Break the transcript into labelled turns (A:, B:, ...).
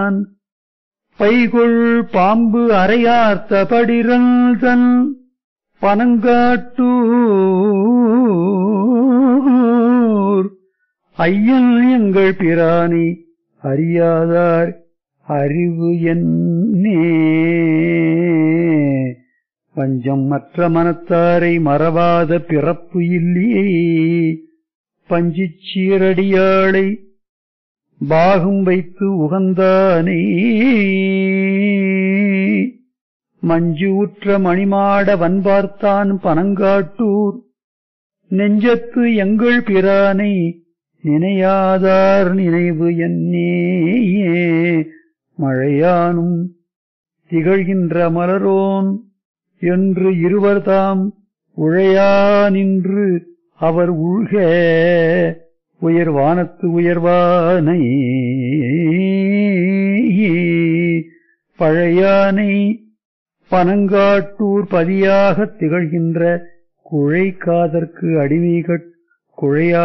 A: பிரான் பைகொள் பாம்பு அரையார்த்த படிரல் தன் பனங்காட்டூர் ஐயன் எங்கள் பிரானி அறியாதார் அறிவு என்னே வஞ்சம் மற்ற மனத்தாரை மறவாத பிறப்பு இல்லையே பஞ்சிச் சீரடியாளை பாகும் வைத்து உகந்தானே மஞ்சு உற்ற மணிமாட வன்பார்த்தான் பனங்காட்டூர் நெஞ்சத்து எங்கள் பிரானை நினையாதார் நினைவு என்னேயே மழையானும் திகழ்கின்ற மலரோன் என்று இருவர்தாம் உழையா நின்று அவர் உழ்க உயர் வானத்து உயர்வானை பழையானை பனங்காட்டூர் பதியாகத் திகழ்கின்ற குழை காதற்கு அடிமைகட் குழையா